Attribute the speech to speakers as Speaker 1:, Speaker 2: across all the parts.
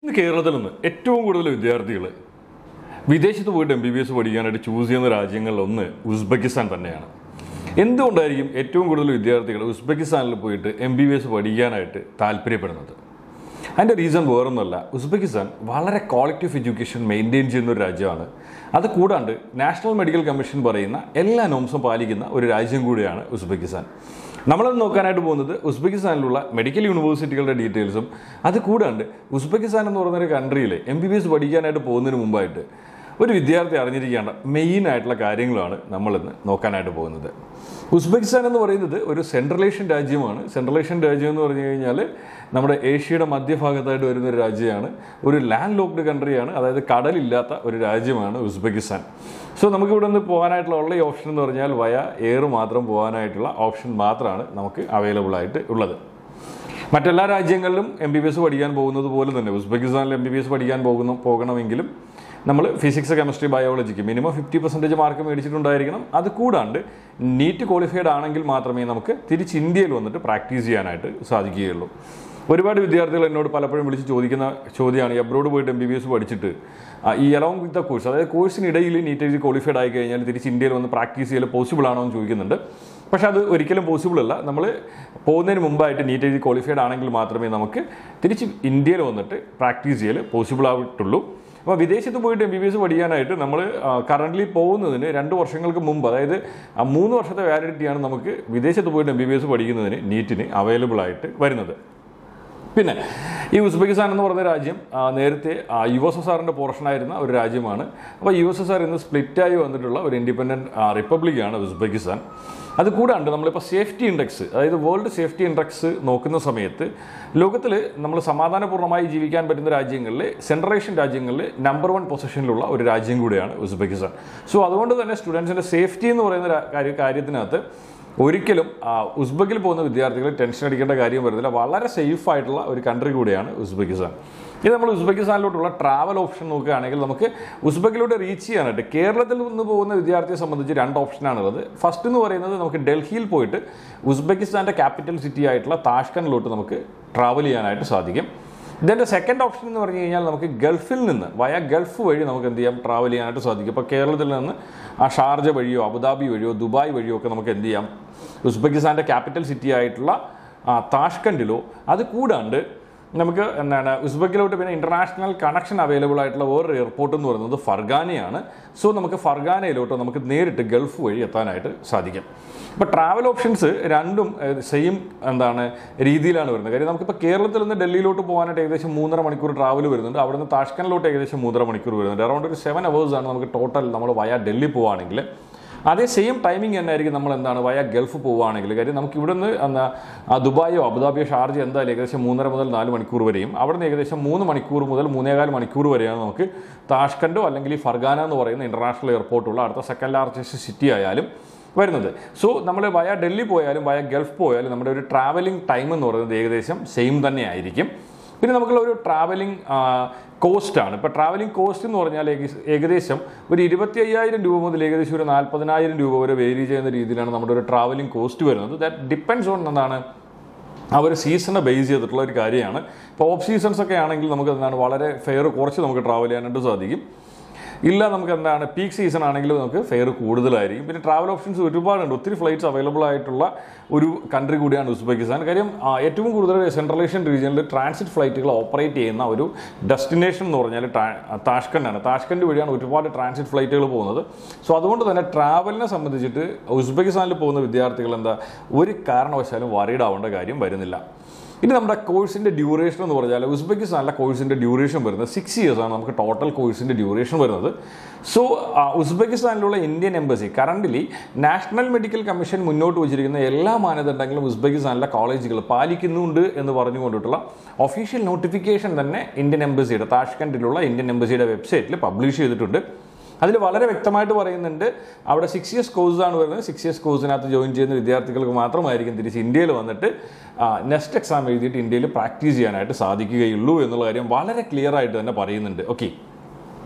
Speaker 1: ഇന്ന് കേരളത്തിൽ നിന്ന് ഏറ്റവും കൂടുതൽ വിദ്യാർത്ഥികൾ വിദേശത്ത് പോയിട്ട് എം ബി ബി എസ് പഠിക്കാനായിട്ട് ചൂസ് ചെയ്യുന്ന രാജ്യങ്ങളിലൊന്ന് ഉസ്ബെക്കിസ്ഥാൻ തന്നെയാണ് എന്തുകൊണ്ടായിരിക്കും ഏറ്റവും കൂടുതൽ വിദ്യാർത്ഥികൾ ഉസ്ബെക്കിസ്ഥാനിൽ പോയിട്ട് എം ബി ബി എസ് പഠിക്കാനായിട്ട് താല്പര്യപ്പെടുന്നത് അതിൻ്റെ റീസൺ വേറൊന്നുമല്ല ഉസ്ബെക്കിസ്ഥാൻ വളരെ ക്വാളിറ്റി ഓഫ് എഡ്യൂക്കേഷൻ മെയിൻറ്റെയിൻ ചെയ്യുന്ന ഒരു രാജ്യമാണ് അത് കൂടാണ്ട് നാഷണൽ മെഡിക്കൽ കമ്മീഷൻ പറയുന്ന എല്ലാ നോംസും പാലിക്കുന്ന ഒരു രാജ്യം കൂടിയാണ് ഉസ്ബെക്കിസ്ഥാൻ നമ്മളത് നോക്കാനായിട്ട് പോകുന്നത് ഉസ്ബെക്കിസ്ഥാനിലുള്ള മെഡിക്കൽ യൂണിവേഴ്സിറ്റികളുടെ ഡീറ്റെയിൽസും അത് കൂടാണ്ട് ഉസ്ബെക്കിസ്ഥാൻ എന്ന് പറയുന്ന ഒരു കൺട്രിയിൽ എം ബി ബി എസ് പഠിക്കാനായിട്ട് പോകുന്നതിന് മുമ്പായിട്ട് ഒരു വിദ്യാർത്ഥി അറിഞ്ഞിരിക്കേണ്ട മെയിൻ ആയിട്ടുള്ള കാര്യങ്ങളാണ് നമ്മളിന്ന് നോക്കാനായിട്ട് പോകുന്നത് ഉസ്ബെക്കിസ്ഥാൻ എന്ന് പറയുന്നത് ഒരു സെൻട്രൽ ഏഷ്യൻ രാജ്യമാണ് സെൻട്രൽ ഏഷ്യൻ രാജ്യം എന്ന് പറഞ്ഞു കഴിഞ്ഞാൽ നമ്മുടെ ഏഷ്യയുടെ മധ്യഭാഗത്തായിട്ട് വരുന്ന ഒരു രാജ്യമാണ് ഒരു ലാൻഡ് ലോക്ക്ഡ് കൺട്രിയാണ് അതായത് കടലില്ലാത്ത ഒരു രാജ്യമാണ് ഉസ്ബെക്കിസ്ഥാൻ സോ നമുക്ക് ഇവിടെ നിന്ന് പോകാനായിട്ടുള്ള ഉള്ള ഈ ഓപ്ഷൻ എന്ന് പറഞ്ഞാൽ വയ എയർ മാത്രം പോകാനായിട്ടുള്ള ഓപ്ഷൻ മാത്രമാണ് നമുക്ക് അവൈലബിൾ ആയിട്ട് ഉള്ളത് മറ്റെല്ലാ രാജ്യങ്ങളിലും എം ബി ബി എസ് പഠിക്കാൻ പോകുന്നത് പോലെ തന്നെ ഉസ്ബെക്കിസ്ഥാനിൽ എം ബി ബി എസ് പഠിക്കാൻ പോകുന്നു പോകണമെങ്കിലും നമ്മൾ ഫിസിക്സ് കെമിസ്ട്രി ബയോളജിക്ക് മിനിമം ഫിഫ്റ്റി പെർസെൻറ്റേജ് മാർക്ക് മേടിച്ചിട്ടുണ്ടായിരിക്കണം അത് കൂടാണ്ട് നീറ്റ് ക്വാളിഫൈഡ് ആണെങ്കിൽ മാത്രമേ നമുക്ക് തിരിച്ച് ഇന്ത്യയിൽ വന്നിട്ട് പ്രാക്ടീസ് ചെയ്യാനായിട്ട് സാധിക്കുകയുള്ളൂ ഒരുപാട് വിദ്യാർത്ഥികൾ എന്നോട് പലപ്പോഴും വിളിച്ച് ചോദിക്കുന്ന ചോദ്യമാണ് ഈ അബ്രോഡ് പോയിട്ട് എം ബി ബി എസ് പഠിച്ചിട്ട് ആ, ഈ അലോങ് വിത്ത് ദ കോഴ്സ് അതായത് കോഴ്സിനിടയിൽ നീറ്റ് എഴുതി ക്വാളിഫൈഡ് ആയി കഴിഞ്ഞാൽ തിരിച്ച് ഇന്ത്യയിൽ വന്ന് പ്രാക്ടീസ് ചെയ്യൽ പോസിബിൾ ആണോ എന്ന് ചോദിക്കുന്നുണ്ട് പക്ഷെ അത് ഒരിക്കലും പോസിബിൾ അല്ല നമ്മൾ പോകുന്നതിന് മുമ്പായിട്ട് നീറ്റ് എഴുതി ക്വാളിഫൈഡ് ആണെങ്കിൽ മാത്രമേ നമുക്ക് തിരിച്ച് ഇന്ത്യയിൽ വന്നിട്ട് പ്രാക്ടീസ് ചെയ്യൽ പോസിബിൾ ആയിട്ടുള്ളൂ അപ്പോൾ വിദേശത്ത് പോയിട്ട് എം ബി ബി എസ് പഠിക്കാനായിട്ട് നമ്മൾ കറൻ്റ്ലി പോകുന്നതിന് രണ്ട് വർഷങ്ങൾക്ക് മുമ്പ് അതായത് ആ മൂന്ന് വർഷത്തെ വാലിഡിറ്റിയാണ് നമുക്ക് വിദേശത്ത് പോയിട്ട് എം ബി ബി എസ് പഠിക്കുന്നതിന് നീറ്റിന് അവൈലബിൾ ആയിട്ട് വരുന്നത് പിന്നെ ഈ ഉസ്ബെക്കിസ്ഥാൻ എന്ന് പറയുന്ന രാജ്യം ആ, നേരത്തെ യു എസ് എസ് ആറിൻ്റെ പോർഷനായിരുന്ന ഒരു രാജ്യമാണ് അപ്പോൾ യു എസ് എസ് ആർ ഇന്ന് സ്പ്ലിറ്റായി വന്നിട്ടുള്ള ഒരു ഇൻഡിപെൻഡൻറ്റ് റിപ്പബ്ലിക്കാണ് ഉസ്ബെക്കിസ്ഥാൻ അത് കൂടാണ്ട് നമ്മളിപ്പോൾ സേഫ്റ്റി ഇൻഡെക്സ് അതായത് വേൾഡ് സേഫ്റ്റി ഇൻഡെക്സ് നോക്കുന്ന സമയത്ത് ലോകത്തിൽ നമ്മൾ സമാധാനപൂർണ്ണമായി ജീവിക്കാൻ പറ്റുന്ന രാജ്യങ്ങളിൽ സെൻട്രൽ ഏഷ്യൻ രാജ്യങ്ങളിൽ നമ്പർ വൺ പൊസിഷനിലുള്ള ഒരു രാജ്യം കൂടിയാണ് ഉസ്ബെക്കിസ്ഥാൻ സോ അതുകൊണ്ട് തന്നെ സ്റ്റുഡൻസിൻ്റെ സേഫ്റ്റി എന്ന് പറയുന്ന രാ- കാര്യ കാര്യത്തിനകത്ത് ഒരിക്കലും ആ, ഉസ്ബെക്കിൽ പോകുന്ന വിദ്യാർത്ഥികൾ ടെൻഷൻ അടിക്കേണ്ട കാര്യം വരുന്നില്ല വളരെ സേഫ് ആയിട്ടുള്ള ഒരു കൺട്രി കൂടിയാണ് ഉസ്ബെക്കിസ്ഥാൻ ഇത് നമ്മൾ ഉസ്ബെക്കിസ്ഥാനിലോട്ടുള്ള ട്രാവൽ ഓപ്ഷൻ നോക്കുകയാണെങ്കിൽ നമുക്ക് ഉസ്ബെക്കിലൂടെ റീച്ച് ചെയ്യാനായിട്ട് കേരളത്തിൽ നിന്ന് പോകുന്ന വിദ്യാർത്ഥിയെ സംബന്ധിച്ച് രണ്ട് ഓപ്ഷനാണുള്ളത് ഫസ്റ്റ് എന്ന് പറയുന്നത് നമുക്ക് ഡൽഹിയിൽ പോയിട്ട് ഉസ്ബെക്കിസ്ഥാൻ്റെ ക്യാപിറ്റൽ സിറ്റി ആയിട്ടുള്ള താഷ്കണ്ടിലോട്ട് നമുക്ക് ട്രാവൽ ചെയ്യാനായിട്ട് സാധിക്കും ഇതിൻ്റെ സെക്കൻഡ് ഓപ്ഷൻ എന്ന് പറഞ്ഞു കഴിഞ്ഞാൽ നമുക്ക് ഗൾഫിൽ നിന്ന് വയ ഗൾഫ് വഴി നമുക്ക് എന്ത് ചെയ്യാം ട്രാവൽ ചെയ്യാനായിട്ട് സാധിക്കും ഇപ്പോൾ കേരളത്തിൽ നിന്ന് ആ ഷാർജ വഴിയോ അബുദാബി വഴിയോ ദുബായ് വഴിയോ ഒക്കെ നമുക്ക് എന്ത് ചെയ്യാം ഉസ്ബെക്കിസ്ഥാൻ്റെ ക്യാപിറ്റൽ സിറ്റി ആയിട്ടുള്ള ആ, താഷ്കണ്ടിലോ അത് കൂടാണ്ട് നമുക്ക് എന്താണ് ഉസ്ബെക്കിലോട്ട് പിന്നെ ഇന്റർനാഷണൽ കണക്ഷൻ അവൈലബിൾ ആയിട്ടുള്ള വേറൊരു എയർപോർട്ട് എന്ന് പറയുന്നത് ഫർഗാനയാണ് സോ നമുക്ക് ഫർഗാനയിലോട്ട് നമുക്ക് നേരിട്ട് ഗൾഫ് വഴി എത്താനായിട്ട് സാധിക്കും ഇപ്പോൾ ട്രാവൽ ഓപ്ഷൻസ് രണ്ടും സെയിം എന്താണ് രീതിയിലാണ് വരുന്നത് കാര്യം നമുക്കിപ്പോൾ കേരളത്തിൽ നിന്ന് ഡൽഹിയിലോട്ട് പോകാനായിട്ട് ഏകദേശം മൂന്നര മണിക്കൂർ ട്രാവൽ വരുന്നുണ്ട് അവിടെ നിന്ന് താഷ്കണ്ടിലോട്ട് ഏകദേശം മൂന്നര മണിക്കൂർ വരുന്നുണ്ട് അറൗണ്ട് ഒരു സെവൻ അവേഴ്സ് ആണ് നമുക്ക് ടോട്ടൽ നമ്മൾ വയ ഡൽഹി പോവുകയാണെങ്കിൽ അതേ സെയിം ടൈമിംഗ് തന്നെ ആയിരിക്കും നമ്മൾ എന്താണ് വയ ഗൾഫ് പോവുകയാണെങ്കിൽ കാര്യം നമുക്ക് ഇവിടെ നിന്ന് എന്താ ആ ദുബായോ അബുദാബിയോ ഷാർജ എന്തായാലും ഏകദേശം മൂന്നര മുതൽ നാല് മണിക്കൂർ വരെയും അവിടെ നിന്ന് ഏകദേശം മൂന്ന് മണിക്കൂർ മുതൽ മൂന്നേകാൽ മണിക്കൂർ വരെയാണ് നമുക്ക് താഷ്കണ്ടോ അല്ലെങ്കിൽ ഈ ഫർഗാന എന്ന് പറയുന്ന ഇന്റർനാഷണൽ എയർപോർട്ടുള്ള അടുത്ത സെക്കൻഡ് ലാർജസ്റ്റ് സിറ്റി ആയാലും വരുന്നത് സോ നമ്മൾ വയ ഡൽഹി പോയാലും വയ ഗൾഫ് പോയാലും നമ്മുടെ ഒരു ട്രാവലിംഗ് ടൈം എന്ന് പറയുന്നത് ഏകദേശം സെയിം തന്നെ ആയിരിക്കും പിന്നെ നമുക്കുള്ള ഒരു ട്രാവലിംഗ് കോസ്റ്റ് ആണ് ഇപ്പോൾ ട്രാവലിംഗ് കോസ്റ്റ് എന്ന് പറഞ്ഞാൽ ഏക- ഏകദേശം ഒരു ഇരുപത്തി അയ്യായിരം രൂപ മുതൽ ഏകദേശം ഒരു നാൽപ്പതിനായിരം രൂപ വരെ വേരി ചെയ്യുന്ന രീതിയിലാണ് നമ്മുടെ ഒരു ട്രാവലിംഗ് കോസ്റ്റ് വരുന്നത് ദാറ്റ് ഡിപ്പെൻഡ്സ് ഓൺ എന്താണ് ആ ഒരു സീസണെ ബേസ് ചെയ്തിട്ടുള്ള ഒരു കാര്യമാണ് ഇപ്പോൾ ഓഫ് സീസൺസ് ഒക്കെ ആണെങ്കിൽ നമുക്ക് എന്താണ് വളരെ ഫെയർ കുറച്ച് നമുക്ക് ട്രാവൽ ചെയ്യാനായിട്ട് സാധിക്കും ഇല്ല നമുക്ക് എന്താണ് പീക്ക് സീസൺ ആണെങ്കിൽ നമുക്ക് ഫെയർ കൂടുതലായിരിക്കും പിന്നെ ട്രാവൽ ഓപ്ഷൻസ് ഒരുപാടുണ്ട് ഒത്തിരി ഫ്ലൈറ്റ്സ് അവൈലബിൾ ആയിട്ടുള്ള ഒരു കൺട്രി കൂടിയാണ് ഉസ്ബെക്കിസ്ഥാൻ കാര്യം ആ, ഏറ്റവും കൂടുതൽ സെൻട്രൽ ഏഷ്യൻ റീജിയനിൽ ട്രാൻസിറ്റ് ഫ്ലൈറ്റുകൾ ഓപ്പറേറ്റ് ചെയ്യുന്ന ഒരു ഡെസ്റ്റിനേഷൻ എന്ന് പറഞ്ഞാൽ താഷ്കണ്ടാണ് താഷ്കണ്ട് വഴിയാണ് ഒരുപാട് ട്രാൻസിറ്റ് ഫ്ലൈറ്റുകൾ പോകുന്നത് സോ അതുകൊണ്ട് തന്നെ ട്രാവലിനെ സംബന്ധിച്ചിട്ട് ഉസ്ബെക്കിസ്ഥാനിൽ പോകുന്ന വിദ്യാർത്ഥികൾ എന്താ ഒരു കാരണവശാലും വറീഡ് ആവേണ്ട കാര്യം വരുന്നില്ല ഇനി നമ്മുടെ കോഴ്സിൻ്റെ ഡ്യൂറേഷൻ എന്ന് പറഞ്ഞാൽ ഉസ്ബെക്കിസ്ഥാനിലെ കോഴ്സിൻ്റെ ഡ്യൂറേഷൻ വരുന്നത് സിക്സ് ഇയേഴ്സ് ആണ് നമുക്ക് ടോട്ടൽ കോഴ്സിൻ്റെ ഡ്യൂറേഷൻ വരുന്നത് സോ ഉസ്ബെക്കിസ്ഥാനിലുള്ള Indian embassy currently national medical commission മുന്നോട്ട് വച്ചിരിക്കുന്ന എല്ലാ മാനദണ്ഡങ്ങളും ഉസ്ബെക്കിസ്ഥാനിലെ കോളേജുകൾ പാലിക്കുന്നുണ്ട് എന്ന് പറഞ്ഞുകൊണ്ടിട്ടുള്ള ഒഫീഷ്യൽ നോട്ടിഫിക്കേഷൻ തന്നെ ഇന്ത്യൻ എംബസിയുടെ താഷ്കണ്ടിലുള്ള ഇന്ത്യൻ എംബസിയുടെ വെബ്സൈറ്റിൽ പബ്ലിഷ് ചെയ്തിട്ടുണ്ട് അതിൽ വളരെ വ്യക്തമായിട്ട് പറയുന്നുണ്ട് അവിടെ സിക്സ് ഇയേഴ്സ് കോഴ്സാണ് വരുന്നത് സിക്സ് ഇയേഴ്സ് കോഴ്സിനകത്ത് ജോയിൻ ചെയ്യുന്ന വിദ്യാർത്ഥികൾക്ക് മാത്രമായിരിക്കും തിരിച്ച് ഇന്ത്യയിൽ വന്നിട്ട് നെക്സ്റ്റ് എക്സാം എഴുതിയിട്ട് ഇന്ത്യയിൽ പ്രാക്ടീസ് ചെയ്യാനായിട്ട് സാധിക്കുകയുള്ളൂ എന്നുള്ള കാര്യം വളരെ ക്ലിയർ ആയിട്ട് തന്നെ പറയുന്നുണ്ട് ഓക്കെ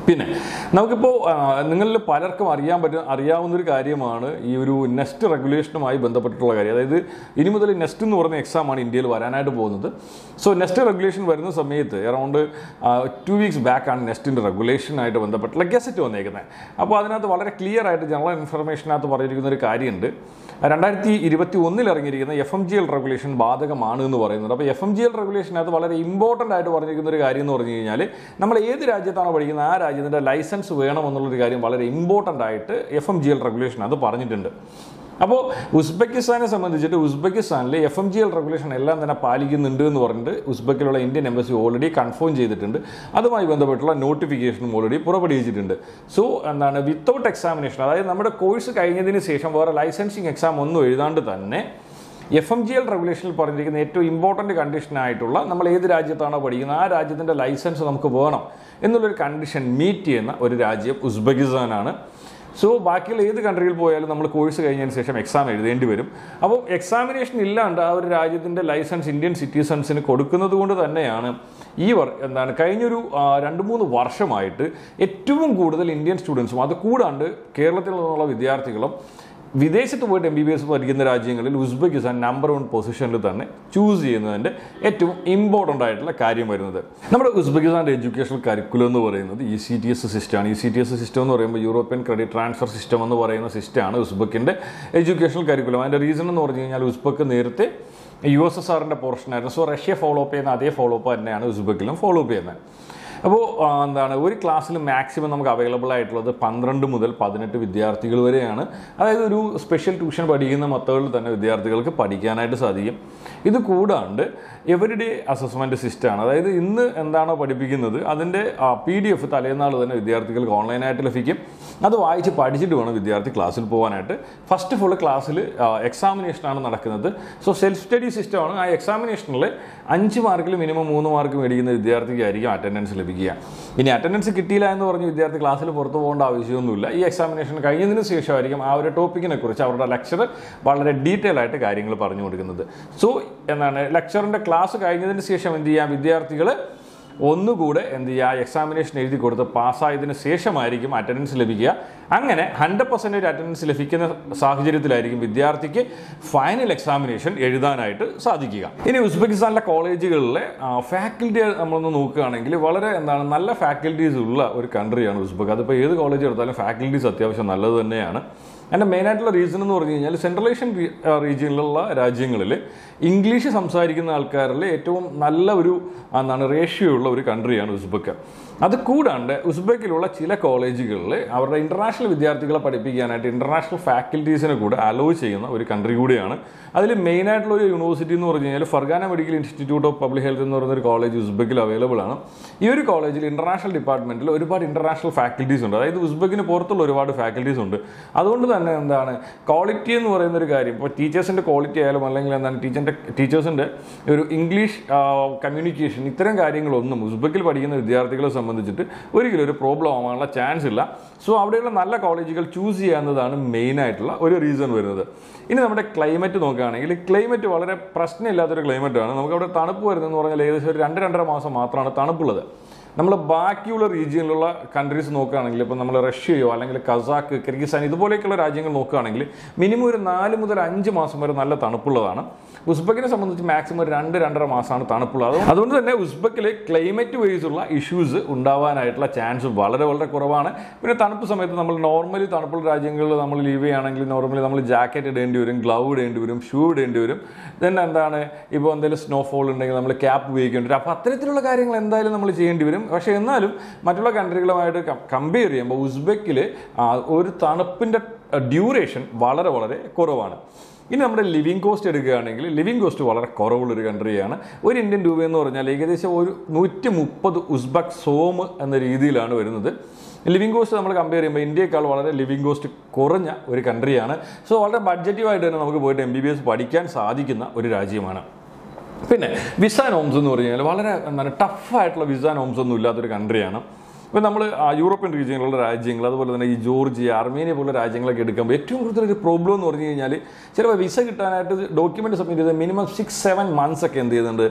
Speaker 1: പിന്നെ നമുക്കിപ്പോൾ നിങ്ങളിൽ പലർക്കും അറിയാൻ പറ്റും അറിയാവുന്ന ഒരു കാര്യമാണ് ഈ ഒരു നെസ്റ്റ് റെഗുലേഷനുമായി ബന്ധപ്പെട്ടിട്ടുള്ള കാര്യം അതായത് ഇനി മുതൽ നെസ്റ്റ് എന്ന് പറയുന്ന എക്സാമാണ് ഇന്ത്യയിൽ വരാനായിട്ട് പോകുന്നത് സോ നെസ്റ്റ് റെഗുലേഷൻ വരുന്ന സമയത്ത് അറൗണ്ട് ടു വീക്സ് ബാക്കാണ് നെസ്റ്റിൻ്റെ റെഗുലേഷനായിട്ട് ബന്ധപ്പെട്ടുള്ള ഗസറ്റ് വന്നേക്കുന്നത് അപ്പോൾ അതിനകത്ത് വളരെ ക്ലിയർ ആയിട്ട് ജനറൽ ഇൻഫർമേഷനകത്ത് പറഞ്ഞിരിക്കുന്ന ഒരു കാര്യമുണ്ട് രണ്ടായിരത്തി ഇരുപത്തി ഒന്നിൽ ഇറങ്ങിയിരിക്കുന്ന F M G L regulation ബാധകമാണ് എന്ന് പറയുന്നത് അപ്പോൾ എഫ് എം ജി എൽ റെഗുലേഷനകത്ത് വളരെ ഇമ്പോർട്ടൻ്റ് ആയിട്ട് പറഞ്ഞിരിക്കുന്ന ഒരു കാര്യം എന്ന് പറഞ്ഞു കഴിഞ്ഞാൽ നമ്മൾ ഏത് രാജ്യത്താണോ പഠിക്കുന്നത് ആ രാജ്യത്തിൻ്റെ ലൈസൻസ് വേണം എന്നുള്ളൊരു കാര്യം വളരെ ഇമ്പോർട്ടൻ്റ് ആയിട്ട് F M G L regulation അത് പറഞ്ഞിട്ടുണ്ട് അപ്പോൾ ഉസ്ബെക്കിസ്ഥാനെ സംബന്ധിച്ചിട്ട് ഉസ്ബെക്കിസ്ഥാനിൽ F M G L regulation എല്ലാം തന്നെ പാലിക്കുന്നുണ്ട് എന്ന് പറഞ്ഞിട്ട് ഉസ്ബെക്കിലുള്ള ഇന്ത്യൻ എംബസി ഓൾറെഡി കൺഫേം ചെയ്തിട്ടുണ്ട് അതുമായി ബന്ധപ്പെട്ടുള്ള നോട്ടിഫിക്കേഷനും ഓൾറെഡി പുറപ്പെടുവിച്ചിട്ടുണ്ട് സോ എന്താണ് വിത്തൗട്ട് എക്സാമിനേഷൻ അതായത് നമ്മുടെ കോഴ്സ് കഴിഞ്ഞതിന് ശേഷം വേറെ ലൈസൻസിങ് എക്സാം ഒന്നും എഴുതാണ്ട് തന്നെ എഫ് എം ജി എൽ റെഗുലേഷനിൽ പറഞ്ഞിരിക്കുന്ന ഏറ്റവും ഇമ്പോർട്ടൻ്റ് കണ്ടീഷനായിട്ടുള്ള നമ്മൾ ഏത് രാജ്യത്താണോ പഠിക്കുന്നത് ആ രാജ്യത്തിൻ്റെ ലൈസൻസ് നമുക്ക് വേണം എന്നുള്ളൊരു കണ്ടീഷൻ മീറ്റ് ചെയ്യുന്ന ഒരു രാജ്യം ഉസ്ബെക്കിസ്ഥാനാണ് സോ ബാക്കിയുള്ള ഏത് കൺട്രിയിൽ പോയാലും നമ്മൾ കോഴ്സ് കഴിഞ്ഞതിന് ശേഷം എക്സാം എഴുതേണ്ടി വരും അപ്പോൾ എക്സാമിനേഷൻ ഇല്ലാണ്ട് ആ ഒരു രാജ്യത്തിൻ്റെ ലൈസൻസ് ഇന്ത്യൻ സിറ്റിസൺസിന് കൊടുക്കുന്നത് കൊണ്ട് തന്നെയാണ് ഈ വർ എന്താണ് കഴിഞ്ഞൊരു ആ, രണ്ട് മൂന്ന് വർഷമായിട്ട് ഏറ്റവും കൂടുതൽ ഇന്ത്യൻ സ്റ്റുഡൻസും അത് കൂടാണ്ട് കേരളത്തിൽ നിന്നുള്ള വിദ്യാർത്ഥികളും വിദേശത്ത് പോയിട്ട് എം ബി ബി എസ് പഠിക്കുന്ന രാജ്യങ്ങളിൽ ഉസ്ബെക്കിസ്ഥാൻ നമ്പർ വൺ പൊസിഷനിൽ തന്നെ ചൂസ് ചെയ്യുന്നതിൻ്റെ ഏറ്റവും ഇമ്പോർട്ടൻ്റ് ആയിട്ടുള്ള കാര്യം വരുന്നത് നമ്മുടെ ഉസ്ബെക്കിസ്ഥാൻ്റെ എഡ്യൂക്കേഷണൽ കരിക്കുലം എന്ന് പറയുന്നത് ഇ സി ടി എസ് സിസ്റ്റമാണ് E C T S system എന്ന് പറയുമ്പോൾ യൂറോപ്യൻ ക്രെഡിറ്റ് ട്രാൻസ്ഫർ സിസ്റ്റം എന്ന് പറയുന്ന സിസ്റ്റമാണ് ഉസ്ബെക്കിൻ്റെ എഡ്യൂക്കേഷണൽ കരിക്കുലം അതിൻ്റെ റീസൺ എന്ന് പറഞ്ഞു കഴിഞ്ഞാൽ ഉസ്ബെക്ക് നേരത്തെ യു എസ് എസ് ആറിൻ്റെ പോർഷനായിരുന്നു സോ റഷ്യ ഫോളോ അപ്പ് ചെയ്യുന്ന അതേ ഫോളോ അപ്പ് തന്നെയാണ് ഉസ്ബെക്കിലും ഫോളോ അപ്പ് ചെയ്യുന്നത് അപ്പോൾ ആ, എന്താണ് ഒരു ക്ലാസ്സിൽ മാക്സിമം നമുക്ക് അവൈലബിൾ ആയിട്ടുള്ളത് പന്ത്രണ്ട് മുതൽ പതിനെട്ട് വിദ്യാർത്ഥികൾ വരെയാണ് അതായത് ഒരു സ്പെഷ്യൽ ട്യൂഷൻ പഠിക്കുന്ന മെത്തേഡിൽ തന്നെ വിദ്യാർത്ഥികൾക്ക് പഠിക്കാനായിട്ട് സാധിക്കും ഇത് കൂടാണ്ട് എവരിഡേ അസസ്മെൻറ്റ് സിസ്റ്റമാണ് അതായത് ഇന്ന് എന്താണോ പഠിപ്പിക്കുന്നത് അതിൻ്റെ പി ഡി എഫ് തലേന്നാൾ തന്നെ വിദ്യാർത്ഥികൾക്ക് ഓൺലൈനായിട്ട് ലഭിക്കും അത് വായിച്ച് പഠിച്ചിട്ട് വേണം വിദ്യാർത്ഥി ക്ലാസ്സിൽ പോകാനായിട്ട് ഫസ്റ്റ് ഫുൾ ക്ലാസ്സിൽ എക്സാമിനേഷനാണ് നടക്കുന്നത് സോ സെൽഫ് സ്റ്റഡി സിസ്റ്റമാണ് ആ എക്സാമിനേഷനിൽ അഞ്ച് മാർക്കിൽ മിനിമം മൂന്ന് മാർക്ക് മേടിക്കുന്ന വിദ്യാർത്ഥിക്കായിരിക്കും അറ്റൻഡൻസ് ലഭിക്കുക ഇനി അറ്റൻഡൻസ് കിട്ടിയില്ല എന്ന് പറഞ്ഞ് വിദ്യാർത്ഥി ക്ലാസ്സിൽ പുറത്തു പോകേണ്ട ആവശ്യമൊന്നുമില്ല ഈ എക്സാമിനേഷൻ കഴിഞ്ഞതിന് ശേഷമായിരിക്കും ആ ഒരു ടോപ്പിക്കിനെ കുറിച്ച് അവരുടെ ലെക്ചർ വളരെ ഡീറ്റെയിൽ ആയിട്ട് കാര്യങ്ങൾ പറഞ്ഞു കൊടുക്കുന്നത് സോ എന്താണ് ലെക്ചറിൻ്റെ ക്ലാസ് കഴിഞ്ഞതിന് ശേഷം എന്ത് ചെയ്യാം വിദ്യാർത്ഥികൾ ഒന്നുകൂടെ എന്ത് ചെയ്യുക എക്സാമിനേഷൻ എഴുതി കൊടുത്ത് പാസ്സായതിനു ശേഷമായിരിക്കും അറ്റൻഡൻസ് ലഭിക്കുക അങ്ങനെ ഹൺഡ്രഡ് പെർസെൻറ്റേജ് അറ്റൻഡൻസ് ലഭിക്കുന്ന സാഹചര്യത്തിലായിരിക്കും വിദ്യാർത്ഥിക്ക് ഫൈനൽ എക്സാമിനേഷൻ എഴുതാനായിട്ട് സാധിക്കുക ഇനി ഉസ്ബെക്കിസ്ഥാനിലെ കോളേജുകളിലെ ഫാക്കൽറ്റി നമ്മളൊന്ന് നോക്കുകയാണെങ്കിൽ വളരെ എന്താണ് നല്ല ഫാക്കൽറ്റീസ് ഉള്ള ഒരു കൺട്രിയാണ് ഉസ്ബെക്ക് അതിപ്പോൾ ഏത് കോളേജ് എടുത്താലും ഫാക്കൽറ്റീസ് അത്യാവശ്യം നല്ലത് തന്നെയാണ് അതിൻ്റെ മെയിനായിട്ടുള്ള റീസൺ എന്ന് പറഞ്ഞു കഴിഞ്ഞാൽ സെൻട്രൽ ഏഷ്യൻ റീജിയനിലുള്ള രാജ്യങ്ങളിൽ ഇംഗ്ലീഷ് സംസാരിക്കുന്ന ആൾക്കാരിൽ ഏറ്റവും നല്ല ഒരു എന്താണ് റേഷ്യോ ഉള്ള ഒരു കൺട്രിയാണ് ഉസ്ബെക്ക് അത് കൂടാണ്ട് ഉസ്ബെക്കിലുള്ള ചില കോളേജുകളിൽ അവരുടെ ഇൻ്റർനാഷണൽ വിദ്യാർത്ഥികളെ പഠിപ്പിക്കാനായിട്ട് ഇൻ്റർനാഷണൽ ഫാക്കൽറ്റീസിനെ കൂടെ അലോ ചെയ്യുന്ന ഒരു കൺട്രി കൂടിയാണ് അതിൽ മെയിനായിട്ടുള്ള ഒരു യൂണിവേഴ്സിറ്റി എന്ന് പറഞ്ഞു കഴിഞ്ഞാൽ Fergana medical institute of public health എന്ന് പറയുന്ന ഒരു കോളേജ് ഉസ്ബെക്കിൽ അവൈലബിൾ ആണ് ഈ ഒരു കോളേജിൽ ഇൻ്റർനാഷണൽ ഡിപ്പാർട്ട്മെൻറ്റിൽ ഒരുപാട് ഇൻ്റർനാഷണൽ ഫാക്കൽറ്റീസ് ഉണ്ട് അതായത് ഉസ്ബെക്കിന് പുറത്തുള്ള ഒരുപാട് ഫാക്കൽറ്റീസ് ഉണ്ട് അതുകൊണ്ട് തന്നെ എന്താണ് ക്വാളിറ്റി എന്ന് പറയുന്ന ഒരു കാര്യം ഇപ്പോൾ ടീച്ചേഴ്സിൻ്റെ ക്വാളിറ്റി ആയാലും അല്ലെങ്കിൽ എന്താണ് ടീച്ചറിൻ്റെ ടീച്ചേഴ്സിൻ്റെ ഒരു ഇംഗ്ലീഷ് കമ്മ്യൂണിക്കേഷൻ ഇത്തരം കാര്യങ്ങളൊന്നും ഉസ്ബെക്കിൽ പഠിക്കുന്ന വിദ്യാർത്ഥികളെ സംബന്ധിച്ചിട്ട് ഒരിക്കലും ഒരു പ്രോബ്ലം ആവാനുള്ള ചാൻസ് ഇല്ല സോ അവിടെയുള്ള നല്ല കോളേജുകൾ ചൂസ് ചെയ്യാവുന്നതാണ് മെയിൻ ആയിട്ടുള്ള ഒരു റീസൺ വരുന്നത് ഇനി നമ്മുടെ ക്ലൈമറ്റ് നോക്കുകയാണെങ്കിൽ ക്ലൈമറ്റ് വളരെ പ്രശ്നമില്ലാത്തൊരു ക്ലൈമറ്റാണ് നമുക്ക് അവിടെ തണുപ്പ് വരുന്നതെന്ന് പറഞ്ഞാൽ ഏകദേശം ഒരു രണ്ട് രണ്ടര മാസം മാത്രമാണ് തണുപ്പുള്ളത് നമ്മൾ ബാക്കിയുള്ള റീജിയനിലുള്ള കൺട്രീസ് നോക്കുകയാണെങ്കിൽ ഇപ്പോൾ നമ്മൾ റഷ്യയോ അല്ലെങ്കിൽ കസാക്ക് കിർഗിസ്ഥാൻ ഇതുപോലെയൊക്കെയുള്ള രാജ്യങ്ങൾ നോക്കുകയാണെങ്കിൽ മിനിമം ഒരു നാല് മുതൽ അഞ്ച് മാസം വരെ നല്ല തണുപ്പുള്ളതാണ് ഉസ്ബെക്കിനെ സംബന്ധിച്ച് മാക്സിമം ഒരു രണ്ട് രണ്ടര മാസമാണ് തണുപ്പുള്ളത് അതുകൊണ്ട് അതുകൊണ്ട് തന്നെ ഉസ്ബെക്കിൽ ക്ലൈമറ്റ് വൈസ് ഉള്ള ഇഷ്യൂസ് ഉണ്ടാവാനായിട്ടുള്ള ചാൻസ് വളരെ വളരെ കുറവാണ് പിന്നെ തണുപ്പ് സമയത്ത് നമ്മൾ നോർമലി തണുപ്പുള്ള രാജ്യങ്ങളിൽ നമ്മൾ ലീവ് ചെയ്യുകയാണെങ്കിൽ നോർമലി നമ്മൾ ജാക്കറ്റ് ഇടേണ്ടി വരും ഗ്ലൗ ഇടേണ്ടി വരും ഷൂ ഇടേണ്ടി വരും ദെൻ എന്താണ് ഇപ്പോൾ എന്തെങ്കിലും സ്നോഫോൾ ഉണ്ടെങ്കിൽ നമ്മൾ ക്യാപ്പ് ഉപയോഗിക്കേണ്ടി വരും അപ്പോൾ അത്തരത്തിലുള്ള കാര്യങ്ങൾ എന്തായാലും നമ്മൾ ചെയ്യേണ്ടി വരും പക്ഷേ എന്നാലും മറ്റുള്ള കൺട്രികളുമായിട്ട് കമ്പയർ ചെയ്യുമ്പോൾ ഉസ്ബെക്കിൽ ഒരു തണുപ്പിൻ്റെ ഡ്യൂറേഷൻ വളരെ വളരെ കുറവാണ് ഇനി നമ്മുടെ ലിവിങ് കോസ്റ്റ് എടുക്കുകയാണെങ്കിൽ ലിവിങ് കോസ്റ്റ് വളരെ കുറവുള്ളൊരു കൺട്രിയാണ് ഒരു ഇന്ത്യൻ രൂപ എന്ന് പറഞ്ഞാൽ ഏകദേശം ഒരു നൂറ്റി മുപ്പത് ഉസ്ബെക് സോം എന്ന രീതിയിലാണ് വരുന്നത് ലിവിങ് കോസ്റ്റ് നമ്മൾ കമ്പയർ ചെയ്യുമ്പോൾ ഇന്ത്യയേക്കാൾ വളരെ ലിവിങ് കോസ്റ്റ് കുറഞ്ഞ ഒരു കൺട്രിയാണ് സോ വളരെ ബഡ്ജറ്റീവായിട്ട് തന്നെ നമുക്ക് പോയിട്ട് എം ബി ബി എസ് പഠിക്കാൻ സാധിക്കുന്ന ഒരു രാജ്യമാണ് പിന്നെ വിസ നോംസ് എന്ന് പറഞ്ഞു കഴിഞ്ഞാൽ വളരെ എന്താണ് ടഫായിട്ടുള്ള വിസ നോംസ് ഒന്നും ഇല്ലാത്തൊരു കൺട്രിയാണ് ഇപ്പം നമ്മൾ യൂറോപ്യൻ റീജിയനിലുള്ള രാജ്യങ്ങൾ അതുപോലെ തന്നെ ഈ ജോർജിയ അർമേനിയ പോലുള്ള രാജ്യങ്ങളൊക്കെ എടുക്കുമ്പോൾ ഏറ്റവും കൂടുതൽ ഒരു പ്രോബ്ലം എന്ന് പറഞ്ഞു കഴിഞ്ഞാൽ ചിലപ്പോൾ വിസ കിട്ടാനായിട്ട് ഡോക്യുമെന്റ് സബ്മിറ്റ് ചെയ്ത് മിനിമം സിക്സ് സെവൻ മന്ത്സ് ഒക്കെ എന്ത് ചെയ്യുന്നുണ്ട്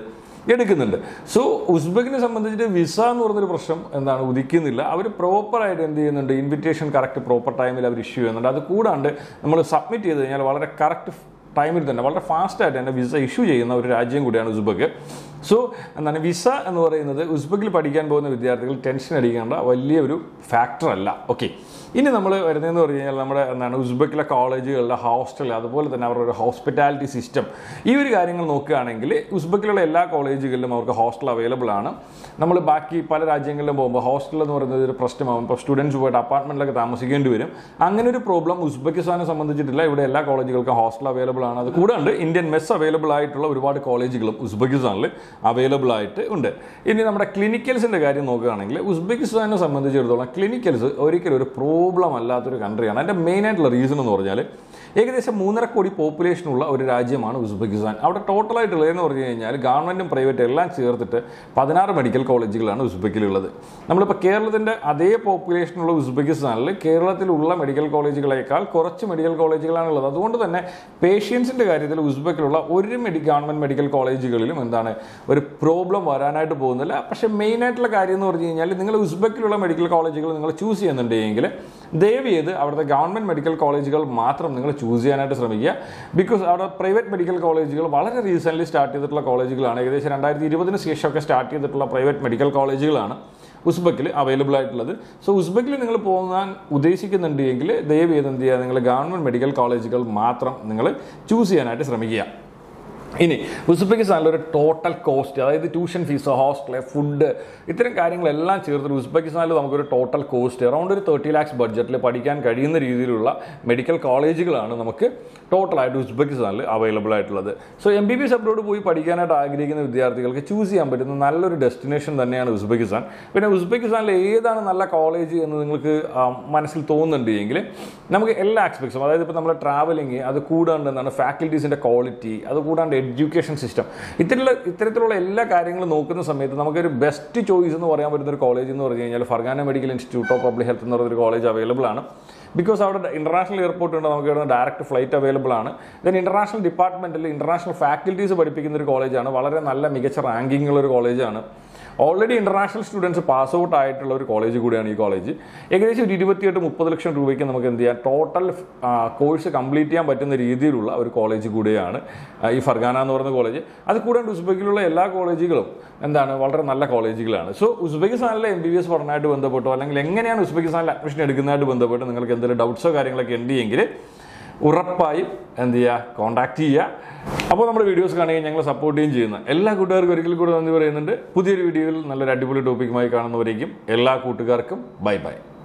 Speaker 1: എടുക്കുന്നുണ്ട് സോ ഉസ്ബെക്കിനെ സംബന്ധിച്ചിട്ട് വിസ എന്ന് പറഞ്ഞൊരു പ്രശ്നം എന്താണ് ഉദിക്കുന്നില്ല അവർ പ്രോപ്പറായിട്ട് എന്ത് ചെയ്യുന്നുണ്ട് ഇൻവിറ്റേഷൻ കറക്റ്റ് പ്രോപ്പർ ടൈമിൽ അവർ ഇഷ്യൂ ചെയ്യുന്നുണ്ട് അത് കൂടാണ്ട് നമ്മൾ സബ്മിറ്റ് ചെയ്ത് കഴിഞ്ഞാൽ വളരെ കറക്റ്റ് ടൈമിൽ തന്നെ വളരെ ഫാസ്റ്റായിട്ട് തന്നെ വിസ ഇഷ്യൂ ചെയ്യുന്ന ഒരു രാജ്യം കൂടിയാണ് ഉസ്ബെക്ക് സോ എന്താണ് വിസ എന്ന് പറയുന്നത് ഉസ്ബെക്കിൽ പഠിക്കാൻ പോകുന്ന വിദ്യാർത്ഥികൾ ടെൻഷൻ അടിക്കേണ്ട വലിയൊരു ഫാക്ടർ അല്ല ഓക്കെ ഇനി നമ്മൾ വരുന്നതെന്ന് പറഞ്ഞു കഴിഞ്ഞാൽ നമ്മുടെ എന്താണ് ഉസ്ബെക്കിലെ കോളേജുകളിലെ ഹോസ്റ്റൽ അതുപോലെ തന്നെ അവരുടെ ഒരു ഹോസ്പിറ്റാലിറ്റി സിസ്റ്റം ഈ ഒരു കാര്യങ്ങൾ നോക്കുകയാണെങ്കിൽ ഉസ്ബെക്കിലുള്ള എല്ലാ കോളേജുകളിലും അവർക്ക് ഹോസ്റ്റൽ അവൈലബിൾ ആണ് നമ്മൾ ബാക്കി പല രാജ്യങ്ങളിലും പോകുമ്പോൾ ഹോസ്റ്റൽ എന്ന് പറയുന്നത് ഒരു പ്രശ്നമാകും ഇപ്പോൾ സ്റ്റുഡൻസ് പോയിട്ട് അപ്പാർട്ട്മെൻറ്റിലൊക്കെ താമസിക്കേണ്ടി വരും അങ്ങനെ ഒരു പ്രോബ്ലം ഉസ്ബെക്കിസ്ഥാനെ സംബന്ധിച്ചിട്ടില്ല ഇവിടെ എല്ലാ കോളേജുകൾക്കും ഹോസ്റ്റൽ അവൈലബിൾ ആണ് അത് കൂടാണ്ട് ഇന്ത്യൻ മെസ് അവൈലബിൾ ആയിട്ടുള്ള ഒരുപാട് കോളേജുകളും ഉസ്ബെക്കിസ്ഥാനിൽ അവൈലബിൾ ആയിട്ട് ഉണ്ട് ഇനി നമ്മുടെ ക്ലിനിക്കൽസിൻ്റെ കാര്യം നോക്കുകയാണെങ്കിൽ ഉസ്ബെക്കിസ്ഥാനെ സംബന്ധിച്ചിടത്തോളം ക്ലിനിക്കൽസ് ഒരിക്കലും ഒരു പ്രോബ്ലം അല്ലാത്തൊരു കൺട്രിയാണ് അതിൻ്റെ മെയിൻ ആയിട്ടുള്ള റീസൺ എന്ന് പറഞ്ഞാൽ ഏകദേശം മൂന്നര കോടി പോപ്പുലേഷനുള്ള ഒരു രാജ്യമാണ് ഉസ്ബെക്കിസ്ഥാൻ അവിടെ ടോട്ടലായിട്ടുള്ളതെന്ന് പറഞ്ഞു കഴിഞ്ഞാൽ ഗവൺമെൻറ്റും പ്രൈവറ്റും എല്ലാം ചേർത്തിട്ട് പതിനാറ് മെഡിക്കൽ കോളേജുകളാണ് ഉസ്ബെക്കിലുള്ളത് നമ്മളിപ്പോൾ കേരളത്തിൻ്റെ അതേ പോപ്പുലേഷനുള്ള ഉസ്ബെക്കിസ്ഥാനിൽ കേരളത്തിലുള്ള മെഡിക്കൽ കോളേജുകളേക്കാൾ കുറച്ച് മെഡിക്കൽ കോളേജുകളാണ് ഉള്ളത് അതുകൊണ്ട് തന്നെ പേഷ്യൻസിൻ്റെ കാര്യത്തിൽ ഉസ്ബെക്കിലുള്ള ഒരു മെഡി ഗവൺമെൻറ് മെഡിക്കൽ കോളേജുകളിലും എന്താണ് ഒരു പ്രോബ്ലം വരാനായിട്ട് പോകുന്നില്ല പക്ഷേ മെയിൻ ആയിട്ടുള്ള കാര്യം എന്ന് പറഞ്ഞു കഴിഞ്ഞാൽ നിങ്ങൾ ഉസ്ബെക്കിലുള്ള മെഡിക്കൽ കോളേജുകൾ നിങ്ങൾ ചൂസ് ചെയ്യുന്നുണ്ടെങ്കിൽ ദയവ് ചെയ്ത് അവിടുത്തെ ഗവൺമെൻറ് മെഡിക്കൽ കോളേജുകൾ മാത്രം നിങ്ങൾ ചൂസ് ചെയ്യാനായിട്ട് ശ്രമിക്കുക ബിക്കോസ് അവിടെ പ്രൈവറ്റ് മെഡിക്കൽ കോളേജുകൾ വളരെ റീസെൻ്റ്ലി സ്റ്റാർട്ട് ചെയ്തിട്ടുള്ള കോളേജുകളാണ് ഏകദേശം രണ്ടായിരത്തി ഇരുപതിന് ശേഷമൊക്കെ സ്റ്റാർട്ട് ചെയ്തിട്ടുള്ള പ്രൈവറ്റ് മെഡിക്കൽ കോളേജുകളാണ് ഉസ്ബെക്കിൽ അവൈലബിൾ ആയിട്ടുള്ളത് സോ ഉസ്ബെക്കിൽ നിങ്ങൾ പോകാൻ ഉദ്ദേശിക്കുന്നുണ്ടെങ്കിൽ ദയവ് ചെയ്ത് എന്ത് ചെയ്യുക നിങ്ങൾ ഗവൺമെൻറ് മെഡിക്കൽ കോളേജുകൾ മാത്രം നിങ്ങൾ ചൂസ് ചെയ്യാനായിട്ട് ശ്രമിക്കുക ഇനി ഉസ്ബെക്കിസ്ഥാനിൽ ഒരു ടോട്ടൽ കോസ്റ്റ് അതായത് ട്യൂഷൻ ഫീസ് ഹോസ്റ്റൽ ഫുഡ് ഇത്തരം കാര്യങ്ങളെല്ലാം ചേർത്തിട്ട് ഉസ്ബെക്കിസ്ഥാനിൽ നമുക്കൊരു ടോട്ടൽ കോസ്റ്റ് അറൗണ്ട് ഒരു തേർട്ടി ലാക്സ് ബഡ്ജറ്റിൽ പഠിക്കാൻ കഴിയുന്ന രീതിയിലുള്ള മെഡിക്കൽ കോളേജുകളാണ് നമുക്ക് ടോട്ടലായിട്ട് ഉസ്ബെക്കിസ്ഥാനിൽ അവൈലബിൾ ആയിട്ടുള്ളത് so M B B S abroad പോയി പഠിക്കാനായിട്ട് ആഗ്രഹിക്കുന്ന വിദ്യാർത്ഥികൾക്ക് ചൂസ് ചെയ്യാൻ പറ്റുന്ന നല്ലൊരു ഡെസ്റ്റിനേഷൻ തന്നെയാണ് ഉസ്ബെക്കിസ്ഥാൻ പിന്നെ ഉസ്ബെക്കിസ്ഥാനിൽ ഏതാണ് നല്ല കോളേജ് എന്ന് നിങ്ങൾക്ക് ആ, മനസ്സിൽ തോന്നുന്നുണ്ട് എങ്കിൽ നമുക്ക് എല്ലാ ആസ്പെക്ട്സും അതായത് ഇപ്പോൾ നമ്മുടെ ട്രാവലിംഗ് അത് കൂടാണ്ട് എന്താണ് ഫാക്കൽറ്റീസിൻ്റെ ക്വാളിറ്റി അത് കൂടാണ്ട് എഡ്യൂക്കേഷൻ സിസ്റ്റം ഇത്തരത്തിലുള്ള ഇത്തരത്തിലുള്ള എല്ലാ കാര്യങ്ങളും നോക്കുന്ന സമയത്ത് നമുക്കൊരു ബെസ്റ്റ് ചോയ്സ് എന്ന് പറയാൻ പറ്റുന്ന ഒരു കോളേജ് എന്ന് പറഞ്ഞു കഴിഞ്ഞാൽ Fergana medical institute of public health എന്ന് പറയുന്ന ഒരു കോളേജ് അവൈലബിൾ ആണ് ബിക്കോസ് അവിടെ ഇന്റർനാഷണൽ എയർപോർട്ട് ഉണ്ട് നമുക്ക് ഇവിടെ ഡയറക്റ്റ് ഫ്ലൈറ്റ് അവൈലബിൾ ആണ് ദെൻ ഇന്റർനാഷണൽ ഡിപ്പാർട്ട്മെന്റിൽ ഇന്റർനാഷണൽ ഫാക്കൽറ്റീസ് പഠിപ്പിക്കുന്ന ഒരു കോളേജാണ് വളരെ നല്ല മികച്ച റാങ്കിങ് ഉള്ള ഒരു കോളേജാണ് already international students pass out ആയിട്ടുള്ള ഒരു കോളേജ് കൂടിയാണ് ഈ കോളേജ് ഏകദേശം ഒരു ഇരുപത്തിയെട്ട് മുപ്പത് ലക്ഷം രൂപയ്ക്ക് നമുക്ക് എന്ത് ചെയ്യാം ടോട്ടൽ കോഴ്സ് കംപ്ലീറ്റ് ചെയ്യാൻ പറ്റുന്ന രീതിയിലുള്ള ഒരു കോളേജ് കൂടിയാണ് ആ, ഈ ഫർഗാന എന്ന് പറയുന്ന കോളേജ് അത് കൂടാണ്ട് ഉസ്ബെക്കിലുള്ള എല്ലാ കോളേജുകളും എന്താണ് വളരെ നല്ല കോളേജുകളാണ് സോ ഉസ്ബെക്കിസ്ഥാനിലെ എം ബി ബി എസ് പഠനമായിട്ട് ബന്ധപ്പെട്ടോ അല്ലെങ്കിൽ എങ്ങനെയാണ് ഉസ്ബെക്കിസ്ഥാനിൽ അഡ്മിഷൻ എടുക്കുന്നതായിട്ട് ബന്ധപ്പെട്ട് നിങ്ങൾക്ക് എന്തെങ്കിലും ഡൗട്ട്സോ കാര്യങ്ങളൊക്കെ ഉണ്ട് എങ്കിൽ ഉറപ്പായും എന്ത് ചെയ്യുക കോൺടാക്ട് ചെയ്യുക അപ്പോൾ നമ്മുടെ വീഡിയോസ് കാണുകയും ഞങ്ങൾ സപ്പോർട്ട് ചെയ്യുകയും ചെയ്യുന്ന എല്ലാ കൂട്ടുകാർക്കും ഒരിക്കൽ കൂടെ നന്ദി പറയുന്നുണ്ട് പുതിയൊരു വീഡിയോയിൽ നല്ലൊരു അടിപൊളി ടോപ്പിക്കുമായി കാണുന്നവരേക്കും എല്ലാ കൂട്ടുകാർക്കും ബൈ ബൈ